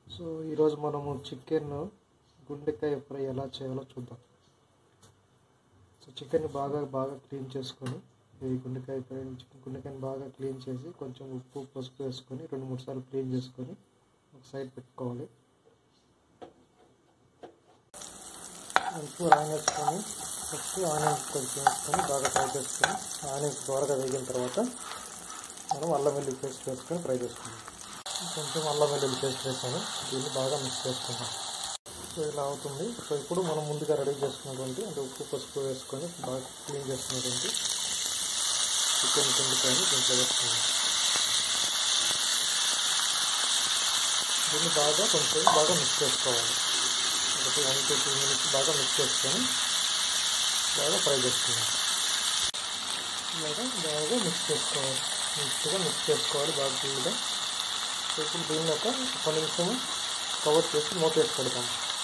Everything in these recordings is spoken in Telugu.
సో ఈరోజు మనము చికెన్ గుండెకాయ ఫ్రై ఎలా చేయాలో చూద్దాం సో చికెన్ బాగా బాగా క్లీన్ చేసుకొని ఈ గుండెకాయ ఫ్రై గుండెకాయని బాగా క్లీన్ చేసి కొంచెం ఉప్పు పసుపు వేసుకొని రెండు మూడు సార్లు క్లీన్ చేసుకొని ఒక సైడ్ పెట్టుకోవాలి ఉప్పు ఆయిల్ వేసుకొని ఫస్ట్ ఆనియన్స్ కొంచెం వేసుకొని బాగా ఫ్రై చేసుకొని ఆనియన్స్ దోరగా వేగిన తర్వాత మనం అల్లం వెల్లుల్లి పేస్ట్ వేసుకొని ఫ్రై చేసుకుందాం కొంచెం అల్లం వెల్లుల్లి పేస్ట్ వేసాను దీన్ని బాగా మిక్స్ చేసుకుందాం సో ఇలా అవుతుంది సో ఇప్పుడు మనం ముందుగా రెడీ చేసుకున్నటువంటి అంటే ఉప్పు పసుపు వేసుకొని బాగా క్లీన్ చేసుకున్నటువంటి చికెన్ కిందకాయని దీంట్లో వేసుకుందాం దీన్ని బాగా కొంచెం బాగా మిక్స్ చేసుకోవాలి ఒకటి వన్ టూ టూ మినిట్స్ బాగా మిక్స్ చేసుకొని బాగా ఫ్రై చేసుకుందాం ఇలాగా బాగా మిక్స్ చేసుకోవాలి మిక్స్గా మిక్స్ చేసుకోవాలి బాగా ఫుల్గా ఇప్పుడు దీన్ని ఒక ఒక నిమిషం కవర్ చేసి మూత వేసి పెడతాం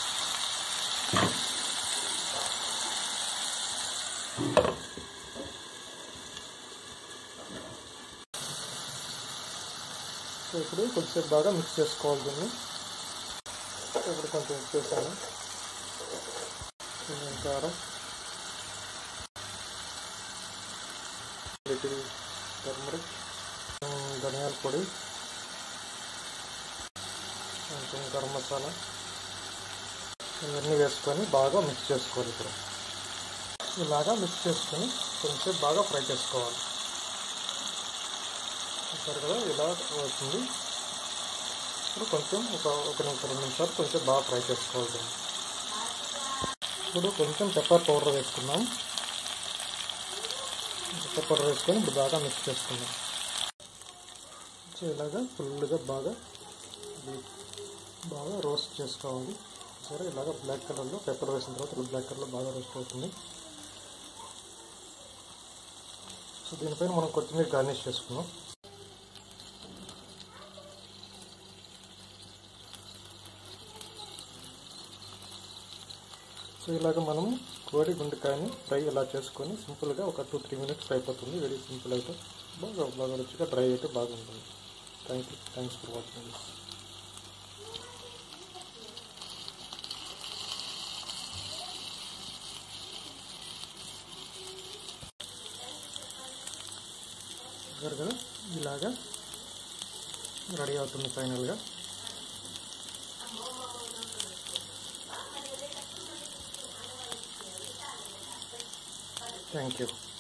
సో ఇప్పుడు కొంచెంసేపు బాగా మిక్స్ చేసుకోవాలి దీన్ని ఇప్పుడు కొంచెం మిక్స్ చేశాను కొంచెం కారం లిటిల్ టర్మరిక్ ధనియాల పొడి కొంచెం గరం మసాలా ఇవన్నీ వేసుకొని బాగా మిక్స్ చేసుకోవాలి ఇప్పుడు ఇలాగా మిక్స్ చేసుకొని కొంచెం బాగా ఫ్రై చేసుకోవాలి చూసారు కదా ఇలా అవుతుంది ఇప్పుడు కొంచెం ఒక ఒక నిమిషం రెండు నిమిషాలు కొంచెం బాగా ఫ్రై చేసుకోవాలి ఇప్పుడు కొంచెం పెప్పర్ పౌడర్ వేసుకుందాం పెప్పర్ పౌడర్ వేసుకొని ఇప్పుడు బాగా మిక్స్ చేసుకుందాం సో ఇలాగా ఫుల్గా బాగా బాగా రోస్ట్ చేసుకోవాలి సరే ఇలాగ బ్లాక్ కలర్లో పెప్పర్ వేసిన తర్వాత ఇలా బ్లాక్ కలర్లో బాగా రోస్ట్ అవుతుంది సో దీనిపైన మనం కొత్తిమీర గార్నిష్ చేసుకున్నాం సో ఇలాగ మనం కోడి గుండెకాయని ఫ్రై ఇలా చేసుకొని సింపుల్గా ఒక టూ త్రీ మినిట్స్ అయిపోతుంది వెరీ సింపుల్ అయితే బాగా బాగా రుచిగా డ్రై అయితే బాగుంటుంది thank you thanks for watching this చూసారు కదా ఇలాగా రెడీ అవుతుంది ఫైనల్గా థ్యాంక్ యూ